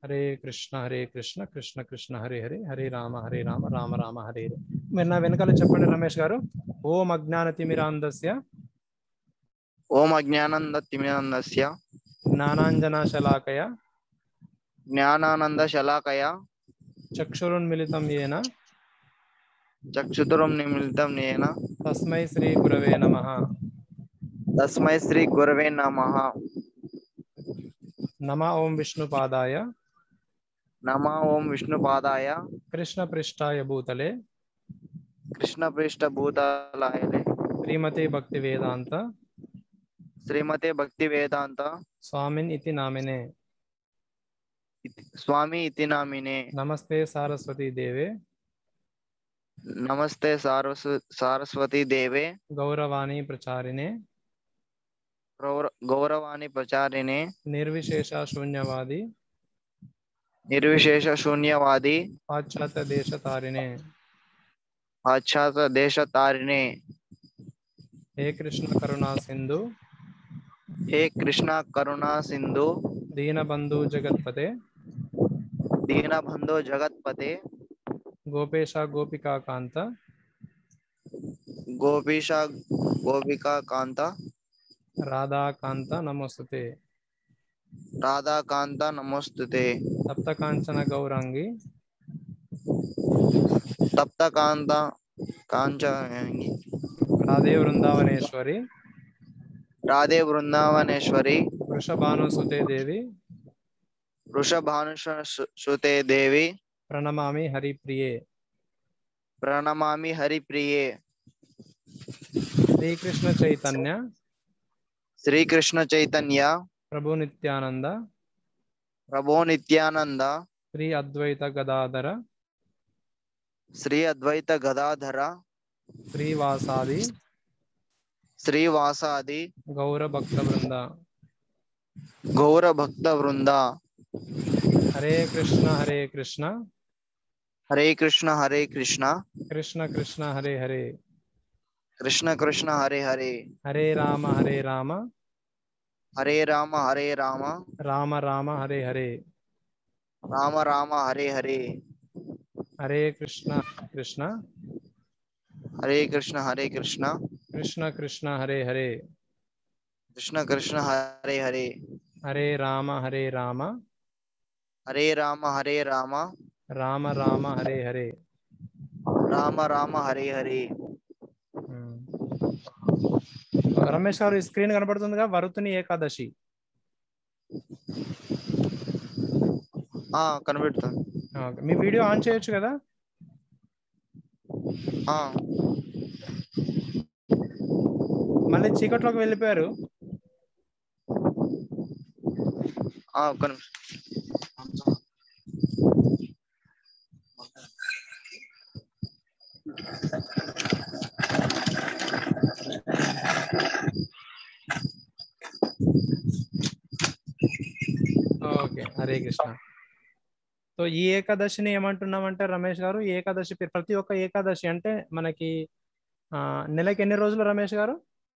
హరే కృష్ణ హరే కృష్ణ కృష్ణ కృష్ణ హరే హరే హరే రామ హరే రామ రామ రామ హరే హరే మీరు నా వెనకాల చెప్పండి రమేష్ గారు ఓం అజ్ఞాన తిమిరాంధస్య ఓం అజ్ఞానంద తిమినందస్య జ్ఞానాంజన శలాకయ జ్ఞానానంద శలాకయ చక్షురున్మిళితం ఏన చక్షుతురం నిమిలితం నేన తస్మై శ్రీ గురవే నమ తస్మై శ్రీ గురవే నమః నమ ఓం విష్ణుపాదాయ నమ ఓం విష్ణుపాదాయ కృష్ణ పృష్ఠాయ భూతలే కృష్ణ పృష్ఠ భూతాలయలే శ్రీమతే భక్తి వేదాంత శ్రీమతే భక్తి వేదాంత స్వామిన్ ఇతి నామినే ఇతి- స్వామి ఇతి నామినే నమస్తే సారస్వతీ దేవే నమస్తే సారస్వ సారస్వతి దేవే గౌరవాణి ప్రచారిణే గౌర- గౌరవాణి ప్రచారిణే నిర్విశేష శూన్యవాది నిర్విశేష శూన్యవాది పాశ్చాత్య దేశ తారిణే పాశ్చాత్య దేశ తారిణే హే కృష్ణ కరుణా సింధు హే కృష్ణ కరుణా సింధు దీనబంధు జగత్పతే దీనబంధో జగత్పతే గోపేశ గోపికా కాంత గోపీశ గోపికా కాంత రాధాకాంత నమోస్తుతే రాధాకాంత నమోస్తుతే సప్తకాంచన గౌరాంగి తప్తకాంత కాంచ రాధే వృందావనేశ్వరి రాధే బృందావనేశ్వరి వృషభానుసుతే దేవి వృషభానుషుతే దేవి ప్రణమామి హరిప్రియే ప్రణమామి హరిప్రియే శ్రీకృష్ణ చైతన్య శ్రీకృష్ణ చైతన్య ప్రభు నిత్యానంద ప్రభో నిత్యానంద శ్రీ అద్వైత గదాధర శ్రీ అద్వైత గదాధర శ్రీవాసాది శ్రీవాసాది గౌర భక్త బృంద గౌర భక్త వృంద హరే కృష్ణ హరే కృష్ణ హరే కృష్ణ హరే కృష్ణ కృష్ణ కృష్ణ హరే హరే కృష్ణ కృష్ణ హరే హరే హరే రామ హరే రామ హరే రామ హరే రామ రామ రామ హరే హరే రామ రామ హరే హరే హరే కృష్ణ కృష్ణ హరే కృష్ణ హరే కృష్ణ కృష్ణ కృష్ణ హరే హరే కృష్ణ కృష్ణ హరే హరే హరే రామ హరే రామ హరే రామ హరే రామ రామ రామ హరే హరే రామ రామ హరే హరే ఉమ్. రమేష్ గారు ఈ స్క్రీన్ కనపడుతుందిగా వరుతుని ఏకాదశి ఆ కనబెడతాను ఆ, మీ వీడియో ఆన్ చేయొచ్చు కదా ఆ మళ్ళీ చీకట్లోకి వెళ్ళిపోయారు ఆ ఒక్క నిమిషం ఓకే హరే కృష్ణ సో ఈ ఏకాదశిని ఏమంటున్నామంటే రమేష్ గారు ఈ ఏకాదశి పేరు ప్రతి ఒక్క ఏకాదశి అంటే మనకి ఆ, నెలకి ఎన్ని రోజులు రమేష్ గారు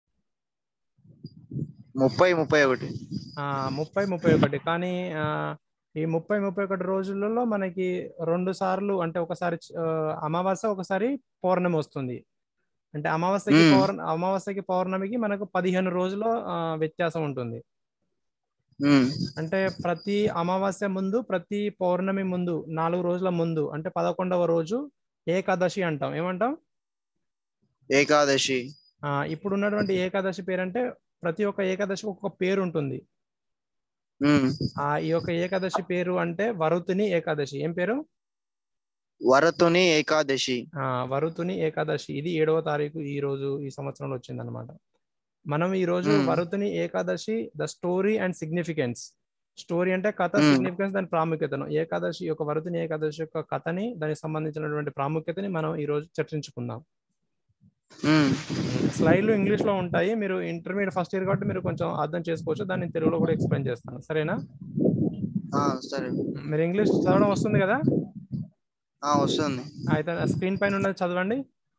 ముప్పై ముప్పై ఒకటి ఆ, ముప్పై ముప్పై ఒకటి కానీ ఆ, ఈ ముప్పై ముప్పై ఒకటి రోజులలో మనకి రెండు సార్లు అంటే ఒకసారి ఆ, అమావాస్య ఒకసారి పౌర్ణమి వస్తుంది అంటే అమావాస్యకి మ్మ్. పౌర్ణ అమావాస్యకి పౌర్ణమికి మనకు పదిహేను రోజుల ఆ, వ్యత్యాసం ఉంటుంది ఉమ్, అంటే ప్రతి అమావాస్య ముందు ప్రతి పౌర్ణమి ముందు నాలుగు రోజుల ముందు అంటే పదకొండవ రోజు ఏకాదశి అంటాం ఏమంటాం ఏకాదశి ఆ ఇప్పుడు ఉన్నటువంటి ఏకాదశి పేరు అంటే ప్రతి ఒక్క ఏకాదశికి ఒక్కొక్క పేరు ఉంటుంది ఉమ్, ఆ ఈ యొక్క ఏకాదశి పేరు అంటే వరుతుని ఏకాదశి ఏం పేరు వరతుని ఏకాదశి ఆ వరుతుని ఏకాదశి ఇది ఏడవ తారీఖు ఈ రోజు ఈ సంవత్సరంలో వచ్చింది అనమాట మనం ఈ రోజు మ్మ్. Varuthini Ekadashi the story and significance story అంటే కథ మ్మ్. సిగ్నిఫికెన్స్ దాని ప్రాముఖ్యతను ఏకాదశి యొక్క వరుతుని ఏకాదశి యొక్క కథని దానికి సంబంధించినటువంటి ప్రాముఖ్యతని మనం ఈ రోజు చర్చించుకుందాం ఉమ్, స్లైడ్లు ఇంగ్లీష్ లో ఉంటాయి మీరు ఇంటర్మీడియట్ ఫస్ట్ ఇయర్ కాబట్టి మీరు కొంచెం అర్థం చేసుకోవచ్చు దాన్ని తెలుగులో కూడా ఎక్స్ప్లెయిన్ చేస్తాను సరేనా ఆ సరే మీరు ఇంగ్లీష్ చదవడం వస్తుంది కదా ఆ వస్తుంది అయితే స్క్రీన్ పైన ఉన్నది చదవండి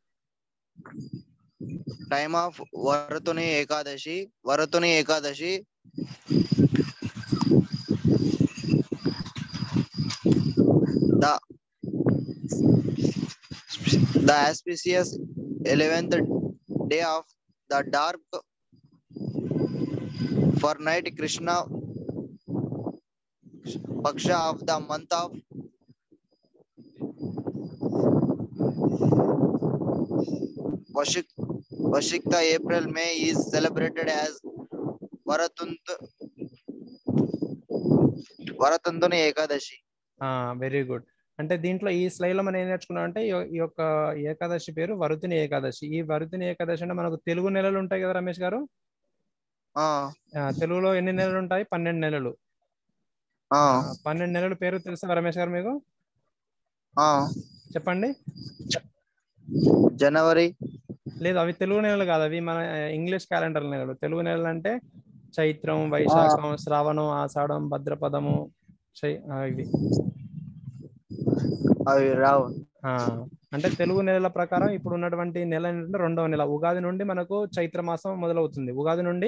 time of Varuthini Ekadashi Varuthini Ekadashi the auspicious 11th day of the dark for night krishna paksha of the month of Vashik, Vashikta April May is celebrated as Varatund Varatanduni Ekadashi. Very good అంటే దీంట్లో ఈ స్లైడ్ లో మనం ఏం నేర్చుకున్నాం అంటే ఈ- ఈ యొక్క ఏకాదశి పేరు వరుతిని ఏకాదశి ఈ వరుతిని ఏకాదశి అంటే మనకు తెలుగు నెలలు ఉంటాయి కదా రమేష్ గారు Ah, ఆ, తెలుగులో ఎన్ని నెలలు ఉంటాయి పన్నెండు నెలలు ఆ, ah, పన్నెండు నెలలు పేరు తెలుసా రమేష్ గారు మీకు ah. చెప్పండి January, లేదు అవి తెలుగు నెలలు కాదు అవి మన ఇంగ్లీష్ క్యాలెండర్ నెలలు తెలుగు నెలలు అంటే చైత్రం వైశాఖం శ్రావణం ఆషాఢం భద్రపదము చై- ఆ, ఇవి అవి రావు ఆ, అంటే తెలుగు నెలల ప్రకారం ఇప్పుడు ఉన్నటువంటి నెల ఏంటంటే రెండవ నెల ఉగాది నుండి మనకు చైత్ర మాసం మొదలవుతుంది ఉగాది నుండి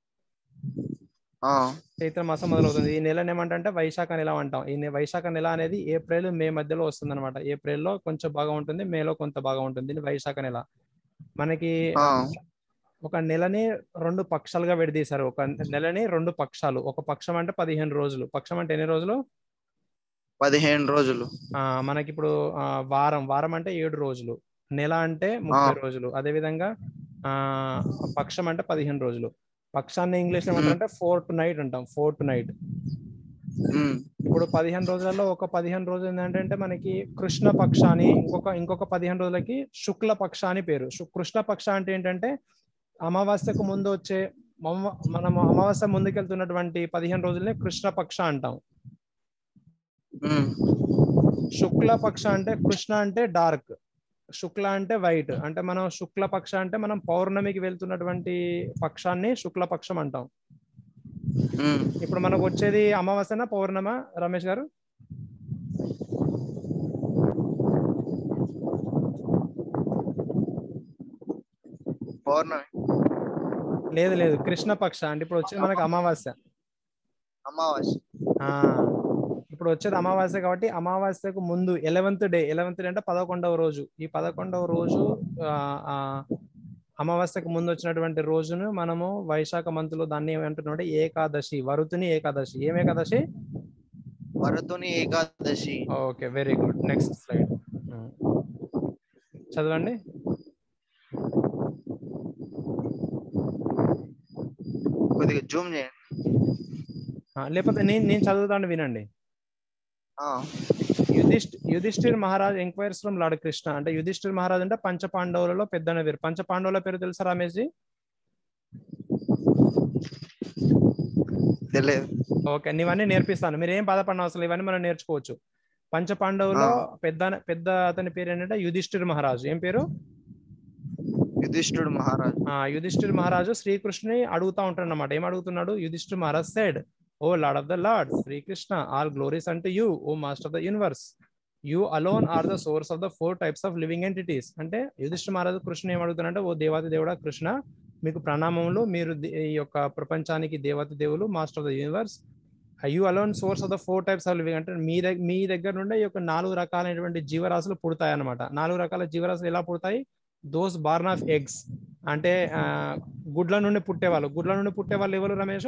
Ah, చైత్ర మాసం మొదలవుతుంది ఈ నెలను ఏమంటే వైశాఖ నెల అంటాం ఈ నె- వైశాఖ నెల అనేది ఏప్రిల్ మే మధ్యలో వస్తుంది అనమాట ఏప్రిల్లో కొంచెం బాగా ఉంటుంది మేలో కొంత బాగా ఉంటుంది ఇది వైశాఖ నెల మనకి ah, ఒక నెలని రెండు పక్షాలుగా విడదీశారు ఒక నెలని రెండు పక్షాలు ఒక పక్షం అంటే పదిహేను రోజులు పక్షం అంటే ఎన్ని రోజులు పదిహేను రోజులు ఆ మనకి ఇప్పుడు ఆ, వారం వారం అంటే ఏడు రోజులు నెల అంటే ముప్పై రోజులు అదే విధంగా ఆ పక్షం అంటే పదిహేను రోజులు పక్షాన్ని ఇంగ్లీష్ లో ఏమంటారంటే ఫోర్ టు నైట్ అంటాం ఫోర్ టు నైట్ ఉమ్, ఇప్పుడు పదిహేను రోజులలో ఒక పదిహేను రోజులు ఏంటంటే మనకి కృష్ణ పక్ష అని ఇంకొక ఇంకొక పదిహేను రోజులకి శుక్ల పక్ష అని పేరు శు- కృష్ణ పక్ష అంటే ఏంటంటే అమావాస్యకు ముందు వచ్చే మమ- మనం అమావాస్య ముందుకెళ్తున్నటువంటి పదిహేను రోజుల్ని కృష్ణ పక్ష అంటాం ఉమ్, శుక్ల పక్ష అంటే కృష్ణ అంటే డార్క్ శుక్ల అంటే వైట్ అంటే మనం శుక్ల పక్ష అంటే మనం పౌర్ణమికి వెళ్తున్నటువంటి పక్షాన్ని శుక్ల పక్షం అంటాం ఉమ్. ఇప్పుడు మనకు వచ్చేది అమావాస్యన పౌర్ణమ రమేష్ గారు పౌర్ణమి లేదు లేదు కృష్ణ పక్ష అంటే ఇప్పుడు వచ్చేది మనకి అమావాస్య అమావాస్య ఆ ఇప్పుడు వచ్చేది అమావాస్య కాబట్టి అమావాస్యకు ముందు ఎలెవెంత్ డే ఎలెవెంత్ డే అంటే పదకొండవ రోజు ఈ పదకొండవ రోజు ఆ, ఆ, అమావాస్యకు ముందు వచ్చినటువంటి రోజును మనము వైశాఖ మంతులో దాన్ని ఏమంటున్నాం అంటే ఏకాదశి వరుతుని ఏకాదశి ఏం Ekadashi Varuthini Ekadashi okay very good next slide చదవండి కొద్దిగా జూమ్ చేయండి ఆ, లేకపోతే నేను నేను చదువుతాను వినండి ఆ, యుధిష్ఠ Yudhishthir Maharaj enquires from lord Krishna అంటే యుధిష్ఠిర్ మహారాజ్ అంటే పంచ పాండవులలో పెద్దన పేరు పంచ పాండవుల పేరు తెలుసా రమేష్ జీ తెలియదు ఓకే నీవన్నీ నేర్పిస్తాను మీరు ఏం బాధపడిన అవసరం లేదు, ఇవన్నీ మనం నేర్చుకోవచ్చు పంచ పాండవులో ఆ. పెద్ద పెద్ద అతని పేరు ఏంటంటే యుధిష్ఠిర్ మహారాజు ఏం పేరు యుధిష్ఠుడు మహారాజు ఆ యుధిష్ఠిర్ మహారాజు శ్రీకృష్ణుని అడుగుతా ఉంటాడు అన్నమాట ఏం అడుగుతున్నాడు Yudhishthir Maharaj said O lord of the lord Srikrishna all glories అంటే you O master of the universe you alone are the source of the four types of living entities అంటే యుధిష్ఠిర్ మహారాజు కృష్ణ ఏం అడుగుతున్నాడంటే ఓ దేవాది దేవుడా కృష్ణ మీకు ప్రణామములు మీరు ది- ఈ యొక్క ప్రపంచానికి దేవత దేవులు master of the universe you alone source of the four types of living అంటే మీ దగ్గర మీ దగ్గర నుండి ఈ యొక్క నాలుగు రకాలైనటువంటి జీవరాశులు పుడతాయి అన్నమాట నాలుగు రకాల జీవరాశులు ఎలా పుడతాయి దోస్ బార్న్ ఆఫ్ ఎగ్స్ అంటే ఆ, గుడ్ల నుండి పుట్టేవాళ్ళు గుడ్ల నుండి పుట్టేవాళ్ళు ఎవరు రమేష్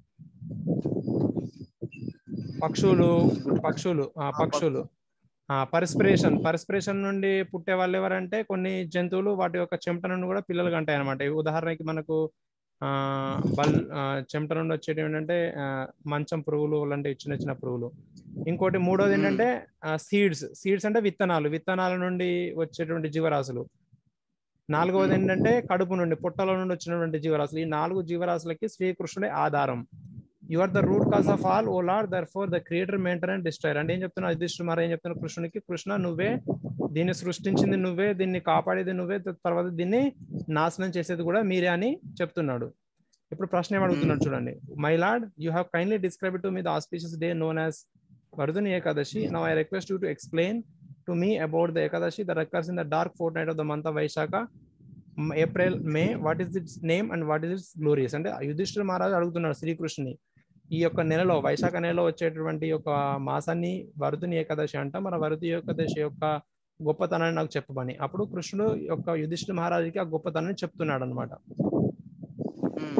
పక్షులు పక్షులు ఆ, పక్షులు పర్స్పిరేషన్ పర్స్పిరేషన్ నుండి పుట్టే వాళ్ళు ఎవరంటే కొన్ని జంతువులు వాటి యొక్క చెమట నుండి కూడా పిల్లలు కంటాయి అనమాట ఉదాహరణకి మనకు ఆ బల్ ఆ, చెమట నుండి వచ్చేటి ఏంటంటే ఆ, మంచం పురుగులు లాంటి చిన్న చిన్న పురుగులు ఇంకోటి మూడోది మ్మ్. ఏంటంటే సీడ్స్ సీడ్స్ అంటే విత్తనాలు విత్తనాల నుండి వచ్చేటువంటి జీవరాశులు నాలుగవది ఏంటంటే కడుపు నుండి పుట్టల నుండి వచ్చినటువంటి జీవరాశులు ఈ నాలుగు జీవరాశులకి శ్రీకృష్ణుడే ఆధారం you are the root cause of all O lord therefore the creator maintain and destroyer అంటే ఏం చెప్తున్నా యుధిష్ఠిర్ మరి ఏం చెప్తున్నా కృష్ణునికి కృష్ణ నువ్వే దీన్ని సృష్టించింది నువ్వే దీన్ని కాపాడేది నువ్వే త- తర్వాత దీన్ని నాశనం చేసేది కూడా మీరే అని చెప్తున్నాడు ఇప్పుడు ప్రశ్న ఏం అడుగుతున్నాడు చూడండి my lord you have kindly describe to me the auspicious day known as Varuthini Ekadashi now I request you to explain to me about the Ekadashi the occurs in the dark fortnight of the month of Vaishakha April May what is its name and what is its glorious అంటే యుధిష్ఠిర మహారాజు అడుగుతున్నాడు శ్రీకృష్ణుని ఈ యొక్క నెలలో వైశాఖ నెలలో వచ్చేటువంటి యొక్క మాసాన్ని వరుతుని ఏకాదశి అంట మన వరుతి ఏకాదశి యొక్క గొప్పతనాన్ని నాకు చెప్పమని అప్పుడు కృష్ణుడు యొక్క యుధిష్ఠిర మహారాజుకి ఆ గొప్పతనాన్ని చెప్తున్నాడు అనమాట ఉమ్.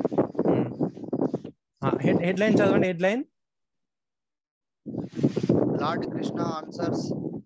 హెడ్ హెడ్ లైన్ చదవండి headline lord Krishna answers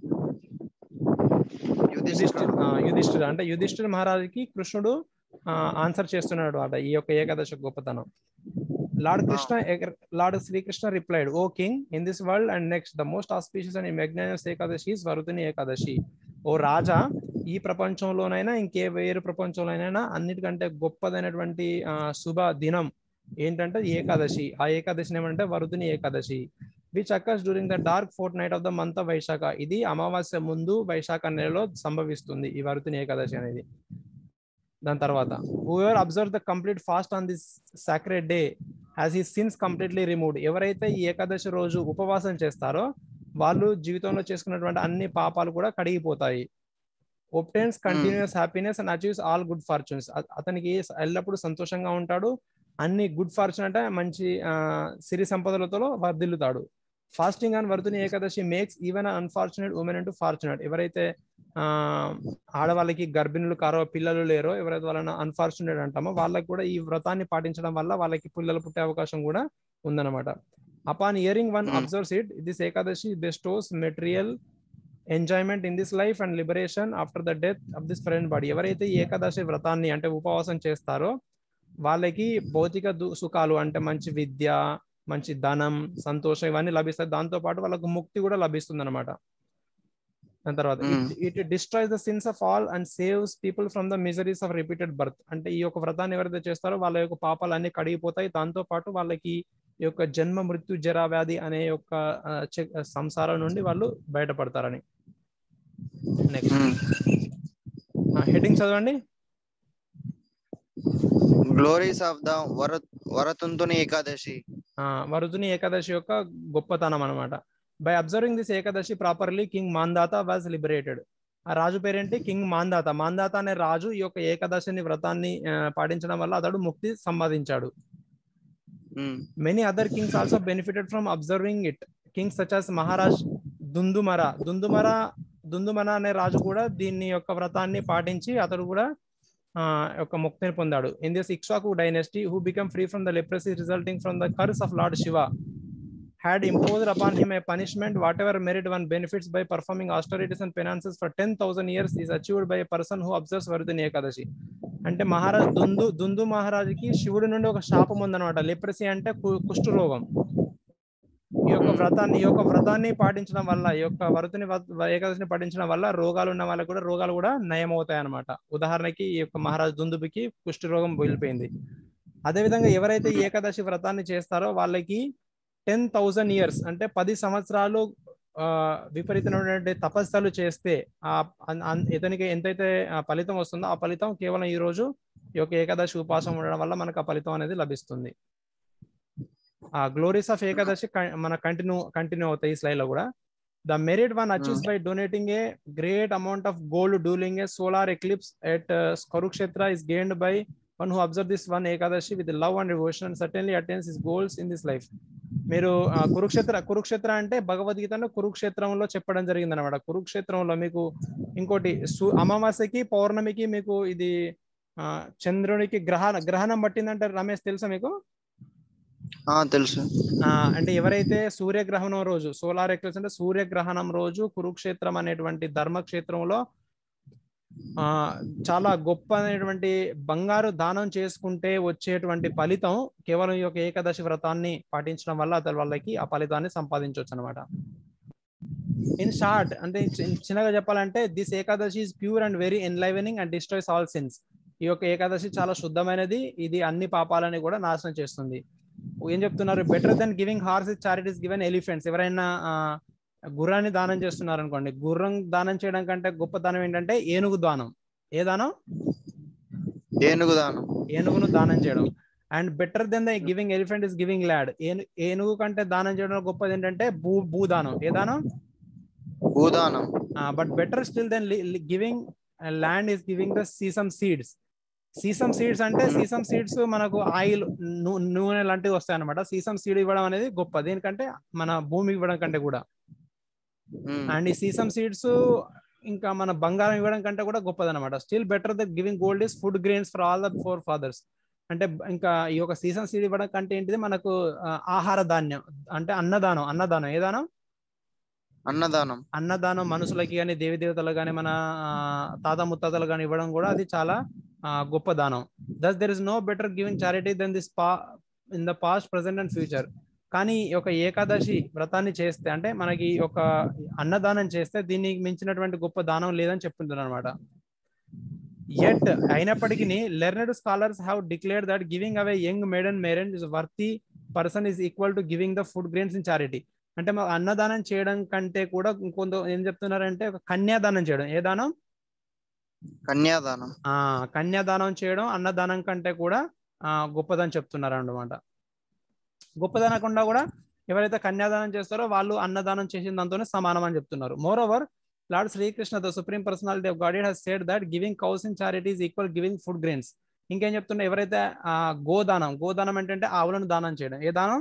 Yudhishthir ఆ, యుధిష్ఠిర్ అంటే యుధిష్ఠిర్ మహారాజుకి కృష్ణుడు ఆన్సర్ చేస్తున్నాడు అట ఈ యొక్క ఏకాదశ గొప్పతనం lord Krishna lord Srikrishna replied O king in this world and next the most auspicious and magnanimous Ekadashi Varuthini Ekadashi ఓ రాజా ఈ ప్రపంచంలోనైనా ఇంకే వేరు ప్రపంచంలోనైనా అన్నిటికంటే గొప్పదైనటువంటి ఆ, శుభ దినం ఏంటంటే ఏకాదశి ఆ ఏకాదశిని ఏమంటే Varuthini Ekadashi which occurs during the dark fortnight of the month of Vaishakha ఇది అమావాస్య ముందు వైశాఖ నెలలో సంభవిస్తుంది ఈ వరుతుని ఏకాదశి అనేది దాని తర్వాత whoever observe the complete fast on this sacred day as he sins completely removed ఎవరైతే ఈ ఏకాదశి రోజు ఉపవాసం చేస్తారో వాళ్ళు జీవితంలో చేసుకున్నటువంటి అన్ని పాపాలు కూడా కడిగిపోతాయి obtains continuous happiness and achieves all good fortunes అతనికి ఎల్లప్పుడూ సంతోషంగా ఉంటాడు అన్ని గుడ్ ఫార్చ్యూన్ అంటే మంచి ఆ, సిరి సంపదలతో వర్ధిల్లుతాడు fasting and Varuthini Ekadashi makes even unfortunate women అంటూ ఫార్చునేట్ ఎవరైతే ఆ ఆడవాళ్ళకి గర్భిణులు కారో పిల్లలు లేరో ఎవరైతే వాళ్ళని అన్ఫార్చునేట్ అంటామో వాళ్ళకి కూడా ఈ వ్రతాన్ని పాటించడం వల్ల వాళ్ళకి పిల్లలు పుట్టే అవకాశం కూడా ఉందన్నమాట upon hearing one Hmm. Observes it this Ekadashi bestows material enjoyment in this life and liberation after the death of this friend body ఎవరైతే ఈ ఏకాదశి వ్రతాన్ని అంటే ఉపవాసం చేస్తారో వాళ్ళకి భౌతిక దు- సుఖాలు అంటే మంచి విద్య మంచి ధనం సంతోషం ఇవన్నీ లభిస్తాయి దాంతో పాటు వాళ్ళకు ముక్తి కూడా లభిస్తుంది అనమాట దాని తర్వాత Hmm. It destroys the sins of all and saves people from the miseries of repeated birth అంటే ఈ యొక్క వ్రతాన్ని ఎవరైతే చేస్తారో వాళ్ళ యొక్క పాపాలు అన్ని కడిగిపోతాయి దాంతో పాటు వాళ్ళకి ఈ యొక్క జన్మ మృత్యు జరా వ్యాధి అనే యొక్క ఆ, చె- సంసారం నుండి వాళ్ళు బయటపడతారని నెక్స్ట్ హెడ్డింగ్ చదవండి గ్లోరీస్ ఆఫ్ ద వర వరతుంతుని ఏకాదశి ఆ, వరుదుని ఏకాదశి యొక్క గొప్పతనం అన్నమాట by observing this Ekadashi properly king Mandhata was liberated ఆ రాజు పేరేంటి కింగ్ మాందాత మాందాత అనే రాజు ఈ యొక్క ఏకాదశిని వ్రతాన్ని ఆ, పాటించడం వల్ల అతడు ముక్తి సంపాదించాడు um. Many other kings also benefited from observing it kings such as Maharaj Dhundhumara Dhundhumara Dhundhumara అనే రాజు కూడా దీన్ని యొక్క వ్రతాన్ని పాటించి అతడు కూడా ఆ యొక్క ముక్తిని పొందాడు in this Ikshvaku dynasty who become free from the leprosy resulting from the curse of Lord Shiva had imposed upon him a punishment whatever merit one benefits by performing austerities and penances for 10000 years is achieved by a person who observes Varuthini Ekadashi అంటే మహారాజ్ దుందు దుందు మహారాజుకి శివుడి నుండి ఒక శాపం ఉందన్నమాట leprosy అంటే కు- కుష్ఠు రోగం ఈ యొక్క వ్రతాన్ని ఈ యొక్క వ్రతాన్ని పాటించడం వల్ల ఈ యొక్క వరుతిని వ్రత- ఏకాదశిని పాటించడం వల్ల రోగాలు ఉన్న వాళ్ళకి కూడా రోగాలు కూడా నయం అవుతాయి అనమాట ఉదాహరణకి ఈ యొక్క మహారాజు దుందుబికి కుష్ఠు రోగం వెళ్ళిపోయింది అదేవిధంగా ఎవరైతే ఈ ఏకాదశి వ్రతాన్ని చేస్తారో వాళ్ళకి టెన్ థౌజండ్ ఇయర్స్ అంటే పది సంవత్సరాలు ఆ, విపరీతమైనటువంటి తపస్సులు చేస్తే ఆ అన్- అన్- ఇతనికి ఎంతైతే ఆ ఫలితం వస్తుందో ఆ ఫలితం కేవలం ఈ రోజు ఈ యొక్క ఏకాదశి ఉపాసం ఉండడం వల్ల మనకు ఆ ఫలితం అనేది లభిస్తుంది ఆ గ్లోరీస్ ఆఫ్ ఏకాదశి కం- మన కంటిన్యూ కంటిన్యూ అవుతాయి ఈ స్లైడ్ లో కూడా the merit one achieves by donating a great amount of gold during a solar eclipse at Kurukshetra is gained by one who observe this one Ekadashi with love and devotion certainly attains is goals in this life మీరు ఆ, కురుక్షేత్ర కురుక్షేత్ర అంటే భగవద్గీతను కురుక్షేత్రంలో చెప్పడం జరిగింది అనమాట కురుక్షేత్రంలో మీకు ఇంకోటి సు- అమావాస్యకి పౌర్ణమికి మీకు ఇది ఆ, చంద్రునికి గ్రహణ గ్రహణం పట్టిందంటే రమేష్ తెలుసా మీకు ఆ తెలుసు ఆ, అంటే ఎవరైతే సూర్యగ్రహణం రోజు సోలార్ ఎక్లిప్స్ అంటే సూర్యగ్రహణం రోజు కురుక్షేత్రం అనేటువంటి ధర్మక్షేత్రంలో ఆ చాలా గొప్ప అనేటువంటి బంగారు దానం చేసుకుంటే వచ్చేటువంటి ఫలితం కేవలం ఈ యొక్క ఏకాదశి వ్రతాన్ని పాటించడం వల్ల అతని వాళ్ళకి ఆ ఫలితాన్ని సంపాదించవచ్చు అనమాట ఇన్ షార్ట్ అంటే చి- చిన్నగా చెప్పాలంటే this Ekadashi is pure and very enlivening and destroys all sins ఈ యొక్క ఏకాదశి చాలా శుద్ధమైనది ఇది అన్ని పాపాలని కూడా నాశనం చేస్తుంది ఏం చెప్తున్నారు better than giving horse charities given elephants ఎవరైనా ఆ, గుర్రాన్ని దానం చేస్తున్నారు అనుకోండి గుర్రం దానం చేయడం కంటే గొప్ప దానం ఏంటంటే ఏనుగు దానం ఏ దానం ఏనుగు దానం ఏనుగును దానం చేయడం and better than the giving elephant is giving land ఏనుగు కంటే దానం చేయడం గొప్పది ఏంటంటే భూ భూదానం ఏ దానం భూదానం but better still than giving land is giving the sesame seeds sesame seeds అంటే సీసమ్ సీడ్స్ మనకు ఆయిల్ నూనె లాంటివి వస్తాయి అనమాట సీసమ్ సీడ్ ఇవ్వడం అనేది గొప్ప దేనికంటే మన భూమి ఇవ్వడం కంటే కూడా ఉమ్. అండ్ ఈ సీసమ్ సీడ్స్ ఇంకా మన బంగారం ఇవ్వడం కంటే కూడా గొప్పదన్నమాట still better the giving gold is food grains for all the forefathers అంటే బ- ఇంకా ఈ యొక్క సీజన్ సీడ్ ఇవ్వడం కంటే ఏంటిది మనకు ఆ, ఆహార ధాన్యం అంటే అన్నదానం అన్నదానం ఏ దానం అన్నదానం అన్నదానం మనుషులకి కానీ దేవి దేవతలు కానీ మన ఆ, తాత ముత్తాతలు కానీ ఇవ్వడం కూడా అది చాలా ఆ, గొప్ప దానం thus there is no better giving charity than this పా in the past present and future కానీ ఈ యొక్క ఏకాదశి వ్రతాన్ని చేస్తే అంటే మనకి ఒక అన్నదానం చేస్తే దీనికి మించినటువంటి గొప్ప దానం లేదని చెప్తుంటారు అనమాట ఎట్ అయినప్పటికీ learned scholars have declare that giving away young maiden married is worthy person is equal to giving the food grains in charity అంటే మా అన్నదానం చేయడం కంటే కూడా ఇంకొంత ఏం చెప్తున్నారంటే ఒక కన్యాదానం చేయడం ఏ దానం కన్యాదానం ఆ కన్యాదానం చేయడం అన్నదానం కంటే కూడా ఆ గొప్పదని చెప్తున్నారు అన్నమాట గొప్పదనకుండా కూడా ఎవరైతే కన్యాదానం చేస్తారో వాళ్ళు అన్నదానం చేసిన దాంతోనే సమానం అని చెప్తున్నారు moreover lord Shri Krishna the supreme personality of god he's said that giving cows in charity is equal giving food grains ఇంకేం చెప్తున్నా ఎవరైతే ఆ గోదానం గోదానం ఏంటంటే ఆవులను దానం చేయడం ఏ దానం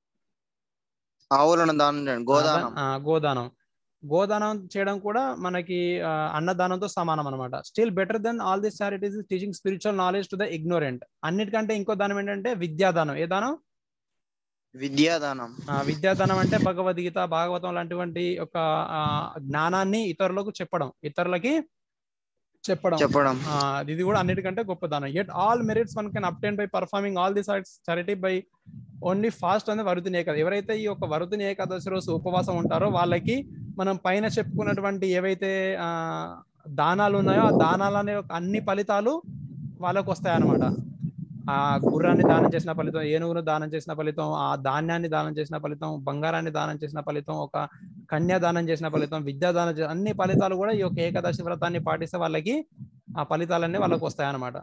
ఆవులను దానం చేయండి గోదానం ఆ, గోదానం గోదానం చేయడం కూడా మనకి ఆ, అన్నదానంతో సమానం అనమాట still better than all this charities teaching spiritual knowledge to the ignorant అన్నిటికంటే ఇంకో దానం ఏంటంటే విద్యాదానం ఏ దానం విద్యాదానం ఆ, విద్యాదానం అంటే భగవద్గీత భాగవతం లాంటివంటి ఒక ఆ, జ్ఞానాన్ని ఇతరులకు చెప్పడం ఇతరులకి చెప్పడం చెప్పడం ఆ, ఇది కూడా అన్నిటికంటే గొప్ప దానం at all merits one can obtain by performing all this charity by only fast అనేది వరుతిని ఏకాదశి ఎవరైతే ఈ యొక్క వరుతిని ఏకాదశి రోజు ఉపవాసం ఉంటారో వాళ్ళకి మనం పైన చెప్పుకున్నటువంటి ఏవైతే ఆ దానాలు ఉన్నాయో ఆ దానాలు అనే ఒక అన్ని ఫలితాలు వాళ్ళకు వస్తాయి అన్నమాట ఆ గుర్రాన్ని దానం చేసిన ఫలితం ఏనుగును దానం చేసిన ఫలితం ఆ ధాన్యాన్ని దానం చేసిన ఫలితం బంగారాన్ని దానం చేసిన ఫలితం ఒక కన్యా దానం చేసిన ఫలితం విద్యా దానం చే- అన్ని ఫలితాలు కూడా ఈ యొక్క ఏకాదశి వ్రతాన్ని పాటిస్తే వాళ్ళకి ఆ ఫలితాలన్నీ వాళ్ళకి వస్తాయి అన్నమాట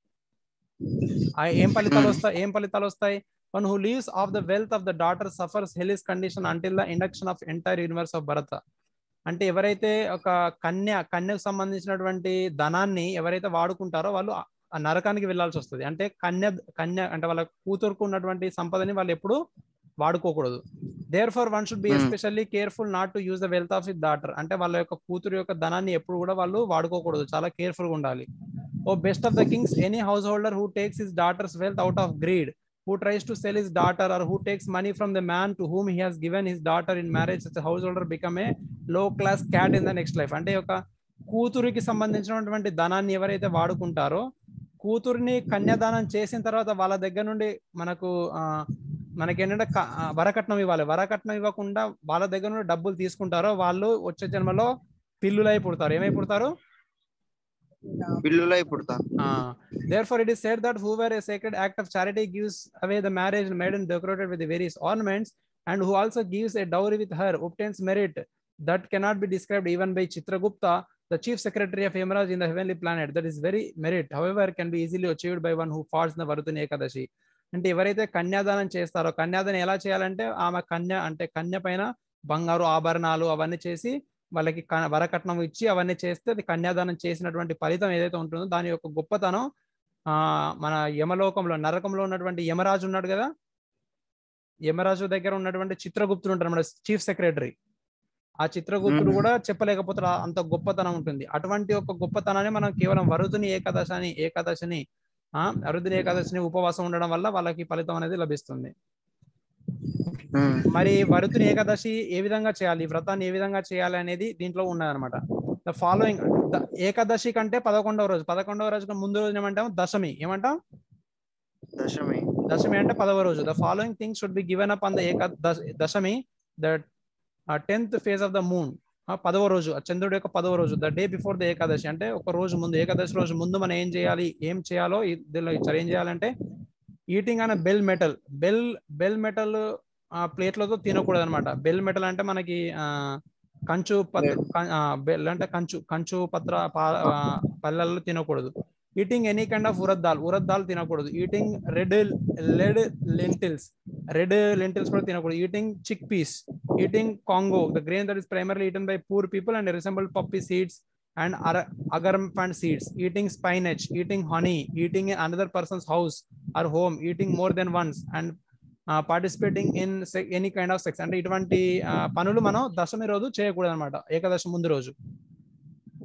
ఆ ఏం ఫలితాలు Hmm. వస్తాయి ఏం ఫలితాలు వస్తాయి one who lives off the wealth of the daughter suffers hellish condition until the induction of entire universe of Bharata అంటే ఎవరైతే ఒక కన్య కన్యకు సంబంధించినటువంటి ధనాన్ని ఎవరైతే వాడుకుంటారో వాళ్ళు ఆ- ఆ నరకానికి వెళ్ళాల్సి వస్తుంది అంటే కన్య కన్య అంటే వాళ్ళ కూతురుకు ఉన్నటువంటి సంపదని వాళ్ళు ఎప్పుడు వాడుకోకూడదు therefore one should be Hmm. Especially careful not to use the wealth of is daughter అంటే వాళ్ళ యొక్క కూతురు యొక్క ధనాన్ని ఎప్పుడు కూడా వాళ్ళు వాడుకోకూడదు చాలా కేర్ఫుల్ గా ఉండాలి O best of the kings any householder who takes his daughter's wealth out of greed who tries to sell his daughter or who takes money from the man to whom he has given his daughter in marriage such a householder become a low class cat in the next life అంటే ఒక కూతురికి సంబంధించినటువంటి ధనాన్ని ఎవరైతే వాడుకుంటారో కూతురిని కన్యాదానం చేసిన తర్వాత వాళ్ళ దగ్గర నుండి మనకు ఆ మనకేంటంటే క- ఆ, వరకట్నం ఇవ్వాలి వరకట్నం ఇవ్వకుండా వాళ్ళ దగ్గర నుండి డబ్బులు తీసుకుంటారో వాళ్ళు వచ్చే జన్మలో పిల్లులై పుడతారు ఏమై పుడతారు పిల్లులై పుడతారు Uh, therefore, it is said that whoever a sacred act of charity gives away the marriage maiden decorated with the various ornaments, and who also gives a dowry with her, obtains merit that cannot be described even by Chitragupta, the chief secretary of Yamaraj in the heavenly planet. That is very merit, however, can be easily achieved by one who falls in the Varutani Ekadashi. అంటే ఎవరైతే కన్యాదానం చేస్తారో కన్యాదానం ఎలా చేయాలంటే ఆమె కన్య అంటే కన్య పైన బంగారు ఆభరణాలు అవన్నీ చేసి వాళ్ళకి క- వరకట్నం ఇచ్చి అవన్నీ చేస్తే అది కన్యాదానం చేసినటువంటి ఫలితం ఏదైతే ఉంటుందో దాని యొక్క గొప్పతనం ఆ మన యమలోకంలో నరకంలో ఉన్నటువంటి యమరాజు ఉన్నాడు కదా యమరాజు దగ్గర ఉన్నటువంటి చిత్రగుప్తుడు ఉంటాడు మన చీఫ్ సెక్రటరీ ఆ చిత్రగుప్తుడు మ్మ్. కూడా చెప్పలేకపోతాడు ఆ- అంత గొప్పతనం ఉంటుంది అటువంటి ఒక గొప్పతనాన్ని మనం కేవలం వరుదుని ఏకాదశని ఏకాదశిని ఆ వరుదుని ఏకాదశిని ఉపవాసం ఉండడం వల్ల వాళ్ళకి ఫలితం అనేది లభిస్తుంది ఉమ్, మరి వరుతుని ఏకాదశి ఏ విధంగా చేయాలి ఈ వ్రతాన్ని ఏ విధంగా చేయాలి అనేది దీంట్లో ఉన్నదన్నమాట ద ఫాలోయింగ్ ఏకాదశి కంటే పదకొండవ రోజు పదకొండవ రోజు ముందు రోజు ఏమంటాం దశమి ఏమంటాం దశమి దశమి అంటే పదవ రోజు the following things should be given up on the ఏక దశ- దశమి the tenth phase of the moon పదవ రోజు ఆ చంద్రుడి యొక్క పదవ రోజు the day before the Ekadashi అంటే ఒక రోజు ముందు ఏకాదశి రోజు ముందు మనం ఏం చేయాలి ఏం చేయాలో ఈ- దీనిలో ఇచ్చారు ఏం చేయాలంటే ఈటింగ్ అనే bell metal bell bell metal ప్లేట్లతో తినకూడదు అనమాట బెల్ మెటల్ అంటే మనకి ఆ కంచు పత్ర కం- ఆ, బెల్ అంటే కంచు కంచు పత్ర పా- ఆ, పళ్ళల్లో తినకూడదు eating any kind of urad dal urad dal తినకూడదు eating red led lentils red lentils కూడా తినకూడదు ఈటింగ్ చిక్ పీస్ ఈటింగ్ కాంగో the grain that is primarily eaten by poor people and resemble poppy seeds and అగర్మ్ పండ్ seeds eating spinach eating honey eating in another person's house or home eating more than once and participating in any kind of sex అంటే ఇటువంటి ఆ, పనులు మనం దశమి రోజు చేయకూడదు అనమాట ఏకాదశి ముందు రోజు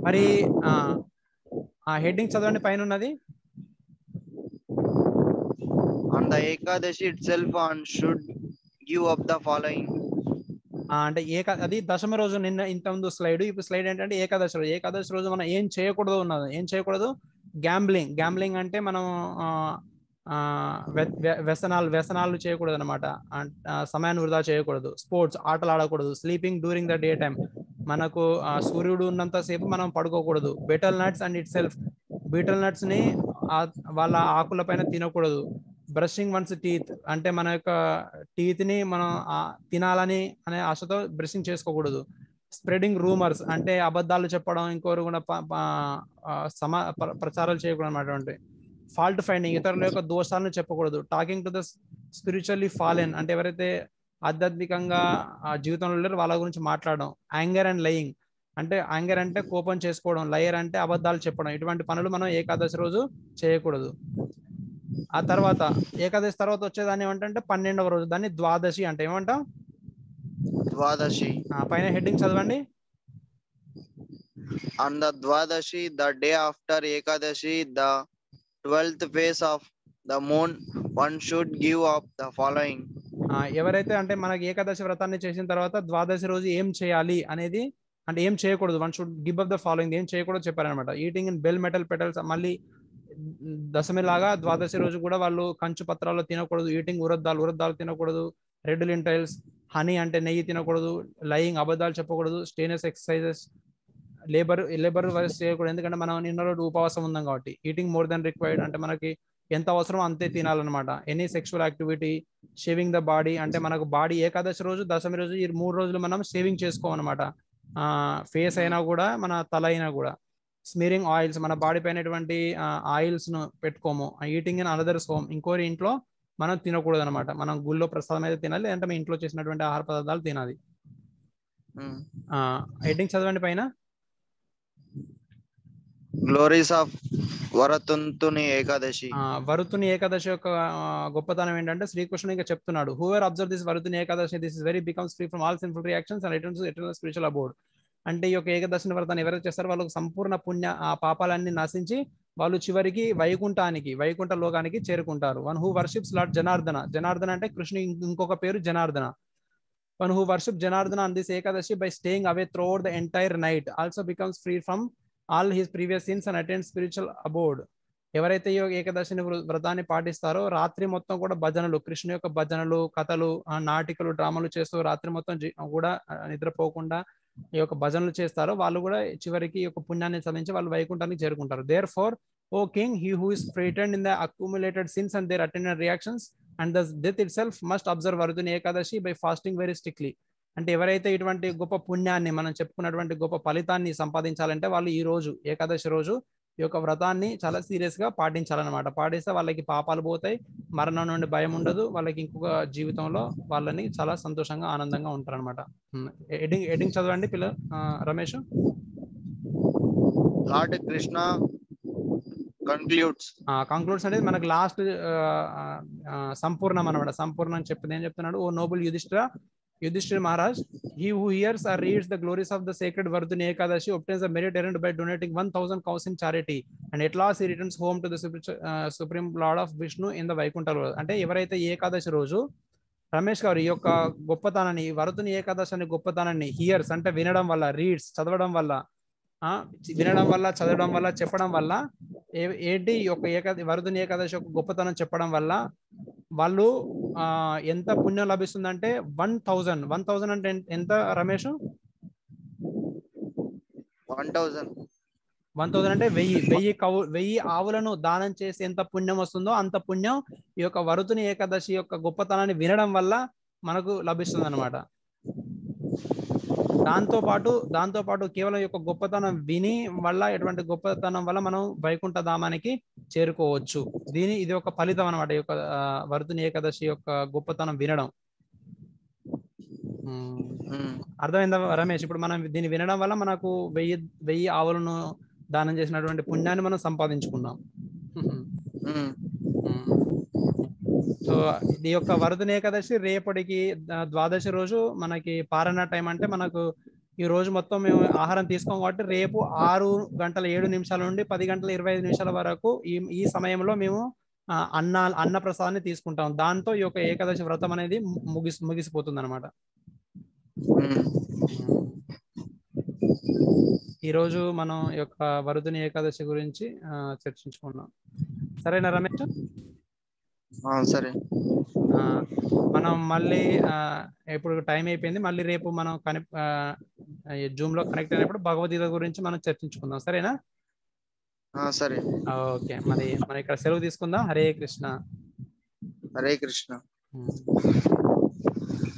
మరి ఆ, ఆ హెడ్డింగ్ చదవండి పైన ఉన్నది On the Ekadashi itself, one should give up the following. ఆ, అంటే ఏక అది దశమ రోజు నిన్న ఇంత ముందు స్లైడ్ ఇప్పుడు స్లైడ్ ఏంటంటే ఏకాదశి రోజు ఏకాదశి రోజు మనం ఏం చేయకూడదు ఉన్నది ఏం చేయకూడదు గ్యాంబ్లింగ్ గ్యాంబ్లింగ్ అంటే మనం ఆ, ఆ, వ్య- వ్య- వ్యసనాలు వ్యసనాలు చేయకూడదు అనమాట సమయాన్ని వృధా చేయకూడదు స్పోర్ట్స్ ఆటలు ఆడకూడదు sleeping during the day time మనకు ఆ, సూర్యుడు ఉన్నంత సేపు మనం పడుకోకూడదు betel nuts and itself betel nuts ని ఆ- వాళ్ళ ఆకుల పైన తినకూడదు బ్రషింగ్ వన్స్ టీత్ అంటే మన యొక్క టీత్ ని మనం ఆ, తినాలని అనే ఆశతో బ్రషింగ్ చేసుకోకూడదు స్ప్రెడింగ్ రూమర్స్ అంటే అబద్ధాలు చెప్పడం ఇంకోరు కూడా ప- ప- ఆ, సమా ప్ర- ప్రచారాలు చేయకూడదు అన్నమాట ఫాల్ట్ ఫైండింగ్ ఇతరుల యొక్క దోషాలను చెప్పకూడదు talking to the spiritually fallen అంటే ఎవరైతే ఆధ్యాత్మికంగా ఆ జీవితంలో లేరో వాళ్ళ గురించి మాట్లాడడం యాంగర్ అండ్ లయింగ్ అంటే యాంగర్ అంటే కోపం చేసుకోవడం లయర్ అంటే అబద్ధాలు చెప్పడం ఇటువంటి పనులు మనం ఏకాదశి రోజు చేయకూడదు ఆ తర్వాత ఏకాదశి తర్వాత వచ్చేదాన్ని ఏమంటే పన్నెండవ రోజు దాన్ని ద్వాదశి అంటే ఏమంటాం Dwadashi. ఆ, పైన హెడ్డింగ్ చదవండి On the Dwadashi, the day after Ekadashi, the twelfth phase of the moon, one should give up the following. ఆ, ఎవరైతే అంటే మనకి ఏకాదశి వ్రతాన్ని చేసిన తర్వాత ద్వాదశి రోజు ఏం చేయాలి అనేది అంటే ఏం చేయకూడదు one should give up the following ఏం చేయకూడదు చెప్పారనమాట eating in bell metal petals మళ్ళీ దశమి లాగా ద్వాదశి రోజు కూడా వాళ్ళు కంచు పత్రాలు తినకూడదు ఈటింగ్ ఉరద్దాలు ఉరద్దాలు తినకూడదు రెడ్ లింటైల్స్ హనీ అంటే నెయ్యి తినకూడదు లయింగ్ అబద్ధాలు చెప్పకూడదు strenuous exercises labour labour work చేయకూడదు ఎందుకంటే మనం నిన్న రోజు ఉపవాసం ఉందాం కాబట్టి ఈటింగ్ మోర్ దెన్ రిక్వైర్డ్ అంటే మనకి ఎంత అవసరం అంతే తినాలన్నమాట any sexual activity shaving the body అంటే మనకు బాడీ ఏకాదశి రోజు దశమి రోజు ఈ మూడు రోజులు మనం షేవింగ్ చేసుకోమన్నమాట ఆ ఫేస్ అయినా కూడా మన తల అయినా కూడా స్మీరింగ్ ఆయిల్స్ మన బాడీ పైన ఎటువంటి ఆయిల్స్ ను పెట్టుకోము ఈటింగ్ ఇన్ అనదర్ హోమ్ ఇంకోరి ఇంట్లో మనం తినకూడదు అనమాట మనం గుళ్ళో ప్రసాదం అయితే తినాలి అంటే మన ఇంట్లో చేసినటువంటి ఆహార పదార్థాలు తినాలి Hmm. ఆ హెడ్డింగ్ చదవండి పైన Glories of Varatuntuni Ekadashi. ఆ, వరుతుని ఏకాదశి యొక్క ఆ, గొప్పతనం ఏంటంటే శ్రీకృష్ణుడు ఇంకా చెప్తున్నాడు who are observe this Varuthini Ekadashi this is very becomes free from all sinful reactions and returns eternal spiritual abode అంటే ఈ యొక్క ఏకదశిని వ్రతాన్ని ఎవరైతే చేస్తారో వాళ్ళకి సంపూర్ణ పుణ్య ఆ పాపాలన్నీ నశించి వాళ్ళు చివరికి వైకుంఠానికి వైకుంఠ లోకానికి చేరుకుంటారు one who worships Lord Janardana Janardana అంటే కృష్ణు ఇంకొక పేరు Janardana one who worship Janardana on this Ekadashi by staying awake through the entire night also becomes free from all his previous sins and attend spiritual abode ఎవరైతే ఈ యొక్క ఏకాదశిని వృ- వ్రతాన్ని పాటిస్తారో రాత్రి మొత్తం కూడా భజనలు కృష్ణు యొక్క భజనలు కథలు ఆ, నాటికలు డ్రామాలు చేస్తూ రాత్రి మొత్తం జీ- కూడా ఆ, నిద్రపోకుండా ఈ యొక్క భజనలు చేస్తారో వాళ్ళు కూడా చివరికి ఈ యొక్క పుణ్యాన్ని సాధించి వాళ్ళు వైకుంఠానికి చేరుకుంటారు therefore O king he who is frightened in the accumulated sins and their attended reactions and the death itself must observe Varuthini Ekadashi by fasting very strictly అంటే ఎవరైతే ఇటువంటి గొప్ప పుణ్యాన్ని మనం చెప్పుకున్నటువంటి గొప్ప ఫలితాన్ని సంపాదించాలంటే వాళ్ళు ఈ రోజు ఏకాదశి రోజు ఈ యొక్క వ్రతాన్ని చాలా సీరియస్ గా పాటించాలన్నమాట పాటిస్తే వాళ్ళకి పాపాలు పోతాయి మరణం నుండి భయం ఉండదు వాళ్ళకి ఇంకొక జీవితంలో వాళ్ళని చాలా సంతోషంగా ఆనందంగా ఉంటారు అనమాట ఎడింగ్ ఎడింగ్ చదవండి పిల్ల ఆ, Ramesh Lord Krishna concludes. Concludes అనేది మనకు లాస్ట్ సంపూర్ణం అనమాట సంపూర్ణం అని చెప్పింది ఏం చెప్తున్నాడు O noble Yudhishthira Yudhishthir Maharaj he who hears or reads the glories of the sacred Varuthini Ekadashi obtains the merit earned by donating 1000 cows in charity and at last he returns home to the supreme, uh, supreme lord of vishnu in the Vaikuntha world. అంటే ఎవరైతే ఈ ఏకాదశి రోజు రమేష్ గారు ఈ యొక్క గొప్పతనాన్ని ఈ వరుతుని ఏకాదశి అనే గొప్పతనాన్ని హియర్స్ అంటే వినడం వల్ల రీడ్స్ చదవడం వల్ల ఆ వినడం వల్ల చదవడం వల్ల చెప్పడం వల్ల ఏ- ఏంటి ఈ యొక్క ఏకా వరుదుని ఏకాదశి యొక్క గొప్పతనం చెప్పడం వల్ల వాళ్ళు ఆ ఎంత పుణ్యం లభిస్తుందంటే వన్ థౌజండ్ వన్ థౌజండ్ అంటే ఎన్- ఎంత Ramesh One thousand. One thousand అంటే వెయ్యి వెయ్యి కవు వెయ్యి ఆవులను దానం చేసి ఎంత పుణ్యం వస్తుందో అంత పుణ్యం ఈ యొక్క వరుతుని ఏకాదశి యొక్క గొప్పతనాన్ని వినడం వల్ల మనకు లభిస్తుంది అనమాట దాంతో పాటు దాంతో పాటు కేవలం ఈ యొక్క గొప్పతనం విని వల్ల ఎటువంటి గొప్పతనం వల్ల మనం వైకుంఠ ధామానికి చేరుకోవచ్చు దీని ఇది ఒక ఫలితం అనమాట ఈ యొక్క ఆ, వరుతుని ఏకాదశి యొక్క గొప్పతనం వినడం ఉమ్, Hmm. అర్థమైందా రమేష్ ఇప్పుడు మనం దీన్ని వినడం వల్ల మనకు వెయ్యి వెయ్యి ఆవులను దానం చేసినటువంటి పుణ్యాన్ని మనం సంపాదించుకున్నాం Hmm. సో ఈ యొక్క వరదని ఏకాదశి రేపటికి ద- ద్వాదశి రోజు మనకి పారణ టైం అంటే మనకు ఈ రోజు మొత్తం మేము ఆహారం తీసుకోం కాబట్టి రేపు ఆరు గంటల ఏడు నిమిషాల నుండి పది గంటల ఇరవై ఐదు నిమిషాల వరకు ఈ ఈ సమయంలో మేము ఆ, అన్న అన్న ప్రసాదాన్ని తీసుకుంటాం దాంతో ఈ యొక్క ఏకాదశి వ్రతం అనేది ముగిసి ముగిసిపోతుంది అనమాట ఉమ్. ఈ రోజు మనం ఈ యొక్క వరుదిని ఏకాదశి గురించి ఆ, చర్చించుకున్నాం సరేనా రమేష్ ఆ, సరే ఆ, మనం మళ్ళీ ఆ, ఇప్పుడు టైం అయిపోయింది మళ్ళీ రేపు మనం కనె జూమ్ లో కనెక్ట్ అయినప్పుడు భగవద్గీత గురించి మనం చర్చించుకుందాం సరేనా ఆ, సరే ఓకే మరి మనం ఇక్కడ సెలవు తీసుకుందాం హరే కృష్ణ హరే కృష్ణ ఉమ్.